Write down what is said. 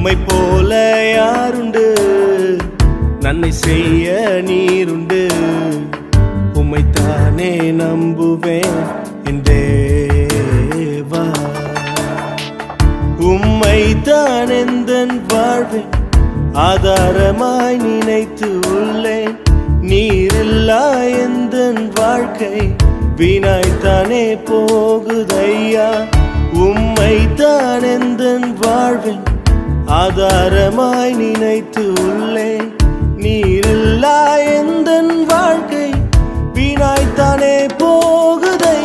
உம்மை போல யாருண்டு நன்மை செய்ய நீருண்டு உம்மைத்தானே நம்புவேன் என் தேவா உம்மைத்தான் எந்தன் வாழ்வேன் ஆதாரமாய் நினைத்து உள்ளேன் நீரில்லா எந்தன் வாழ்க்கை வீணாய்த்தானே போகுதையா உம்மைத்தான் எந்தன் வாழ்வேன் ஆதாரமாய் நினைத்து உள்ளேன் நீரில்லா எந்தன் வாழ்க்கை வீணாய்த்தானே போ